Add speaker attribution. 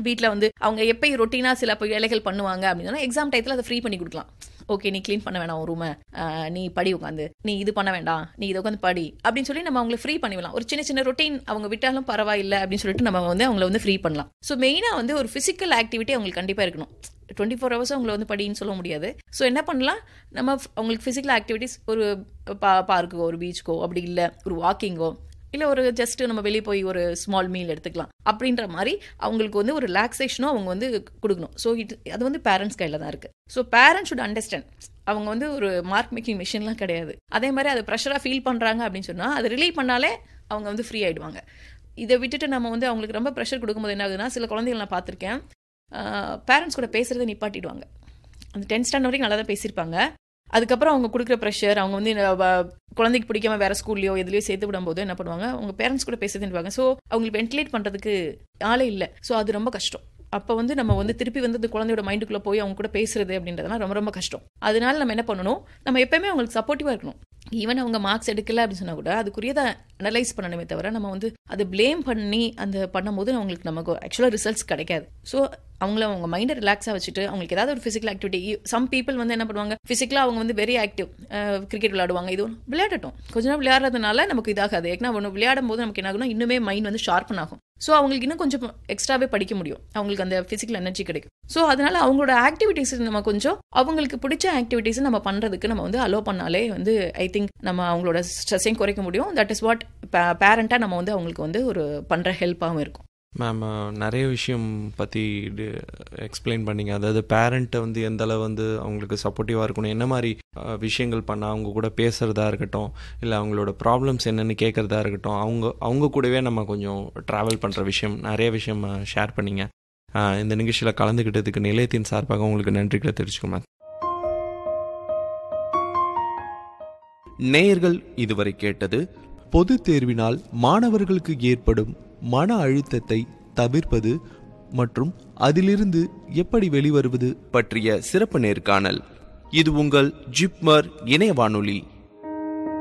Speaker 1: வீட்டில் வந்து அவங்க எப்பயும் ரொட்டீனாக சில இப்போ வேலைகள் பண்ணுவாங்க அப்படின்னா எக்ஸாம் டயத்தில் அதை ஃப்ரீ பண்ணி கொடுக்கலாம் ஓகே நீ க்ளீன் பண்ண வேணாம் உன் ரூமை நீ படி உட்காந்து நீ இது பண்ண வேண்டாம் நீ இதை உட்காந்து படி அப்படின்னு சொல்லி நம்ம அவங்களை ஃப்ரீ பண்ணிடலாம் ஒரு சின்ன சின்ன ரொட்டீன் அவங்க விட்டாலும் பரவாயில்லை அப்படின்னு சொல்லிட்டு நம்ம வந்து அவங்கள வந்து ஃப்ரீ பண்ணலாம் ஸோ மெயினாக வந்து ஒரு ஃபிசிக்கல் ஆக்டிவிட்டி அவங்களுக்கு கண்டிப்பாக இருக்கணும் டுவெண்ட்டி ஃபோர் ஹவர்ஸ் அவங்கள வந்து படின்னு சொல்ல முடியாது ஸோ என்ன பண்ணலாம் நம்ம அவங்களுக்கு ஃபிசிக்கல் ஆக்டிவிட்டிஸ் ஒரு பா பார்க்குக்கோ ஒரு பீச்சுக்கோ அப்படி இல்லை ஒரு வாக்கிங்கோ இல்லை ஒரு ஜஸ்ட் நம்ம வெளியே போய் ஒரு ஸ்மால் மீல் எடுத்துக்கலாம் அப்படின்ற மாதிரி அவங்களுக்கு வந்து ஒரு ரிலாக்ஸேஷனும் அவங்க வந்து கொடுக்கணும் ஸோ இது அது வந்து பேரண்ட்ஸ் கையில் தான் இருக்குது ஸோ பேரண்ட்ஸ் ஷுட் அண்டர்ஸ்டாண்ட் அவங்க வந்து ஒரு மார்க் மேக்கிங் மிஷின்லாம் கிடையாது அதே மாதிரி அதை ப்ரெஷராக ஃபீல் பண்ணுறாங்க அப்படின்னு சொன்னால் அதை ரிலீவ் பண்ணாலே அவங்க வந்து ஃப்ரீ ஆகிடுவாங்க இதை விட்டுட்டு நம்ம வந்து அவங்களுக்கு ரொம்ப ப்ரெஷர் கொடுக்கும்போது என்ன ஆகுதுன்னா சில குழந்தைகள் நான் பார்த்துருக்கேன் பேரண்ட்ஸ் கூட பேசுகிறத நிப்பாட்டிடுவாங்க அந்த டென்த் ஸ்டாண்டர்ட் வரைக்கும் நல்லா தான் பேசியிருப்பாங்க அதுக்கப்புறம் அவங்க கொடுக்குற ப்ரெஷர் அவங்க வந்து குழந்தைக்கு பிடிக்காம வேற ஸ்கூல்லையோ எதுலையோ சேர்த்து விடும்போது என்ன பண்ணுவாங்க அவங்க பேரண்ட்ஸ் கூட பேசுதுன்னுவாங்க ஸோ அவங்களுக்கு வென்டிலேட் பண்ணுறதுக்கு ஆளே இல்லை ஸோ அது ரொம்ப கஷ்டம் அப்போ வந்து நம்ம வந்து திருப்பி வந்து அந்த குழந்தையோட மைண்டுக்குள்ளே போய் அவங்க கூட பேசுறது அப்படின்றதுலாம் ரொம்ப ரொம்ப கஷ்டம் அதனால நம்ம என்ன பண்ணணும் நம்ம எப்பயுமே அவங்களுக்கு சப்போர்ட்டிவாக இருக்கணும் ஈவன் அவங்க மார்க்ஸ் எடுக்கல அப்படின்னு சொன்னா கூட அதுக்குரியதை அனலைஸ் பண்ணணுமே தவிர நம்ம வந்து அதை ப்ளேம் பண்ணி அந்த பண்ணும்போது அவங்களுக்கு நமக்கு ஆக்சுவலாக ரிசல்ட்ஸ் கிடைக்காது ஸோ அவங்கள அவங்க மைண்டை ரிலாக்ஸாக வச்சுட்டு அவங்களுக்கு ஏதாவது ஒரு ஃபிசிக்கல் ஆக்டிவிட்டி சம் பீப்புள் வந்து என்ன பண்ணுவாங்க ஃபிசிக்கலாக அவங்க வந்து வெரி ஆக்டிவ் கிரிக்கெட் விளையாடுவாங்க இது விளையாடட்டும் கொஞ்ச நேரம் விளையாடுறதுனால நமக்கு இதாகாது ஏன்னா ஒன்று விளையாடும் போது நமக்கு என்ன ஆகும்னா இன்னுமே மைண்ட் வந்து ஷார்ப்பன் ஆகும் ஸோ அவங்களுக்கு இன்னும் கொஞ்சம் எக்ஸ்ட்ராவே படிக்க முடியும் அவங்களுக்கு அந்த ஃபிசிக்கல் எனர்ஜி கிடைக்கும் ஸோ அதனால அவங்களோட ஆக்டிவிட்டீஸ் நம்ம கொஞ்சம் அவங்களுக்கு பிடிச்ச ஆக்டிவிட்டீஸ் நம்ம பண்ணுறதுக்கு நம்ம வந்து அலோ பண்ணாலே வந்து ஐ திங்க் நம்ம அவங்களோட ஸ்ட்ரெஸ்ஸையும் குறைக்க முடியும் தட் இஸ் வாட் பேரண்ட்டாக நம்ம வந்து அவங்களுக்கு வந்து ஒரு பண்ணுற ஹெல்ப்பாகவும் இருக்கும்
Speaker 2: மேம் நிறைய விஷயம் பற்றி எக்ஸ்பிளைன் பண்ணீங்க அதாவது பேரண்ட்டை வந்து எந்த அளவு வந்து அவங்களுக்கு சப்போர்ட்டிவாக இருக்கணும் என்ன மாதிரி விஷயங்கள் பண்ணால் அவங்க கூட பேசுகிறதா இருக்கட்டும் இல்லை அவங்களோட ப்ராப்ளம்ஸ் என்னென்னு கேட்குறதா இருக்கட்டும் அவங்க அவங்க கூடவே நம்ம கொஞ்சம் ட்ராவல் பண்ணுற விஷயம் நிறைய விஷயம் ஷேர் பண்ணிங்க இந்த நிகழ்ச்சியில் கலந்துக்கிட்டதுக்கு நிலையத்தின் சார்பாக உங்களுக்கு நன்றிகளை தெரிவிச்சுக்கோங்க
Speaker 3: நேயர்கள் இதுவரை கேட்டது பொது தேர்வினால் மாணவர்களுக்கு ஏற்படும் மன அழுத்தத்தை தவிர்ப்பது மற்றும் அதிலிருந்து எப்படி வெளிவருவது பற்றிய சிறப்பு நேர்காணல் இது உங்கள் ஜிப்மர் இணைய வானொலி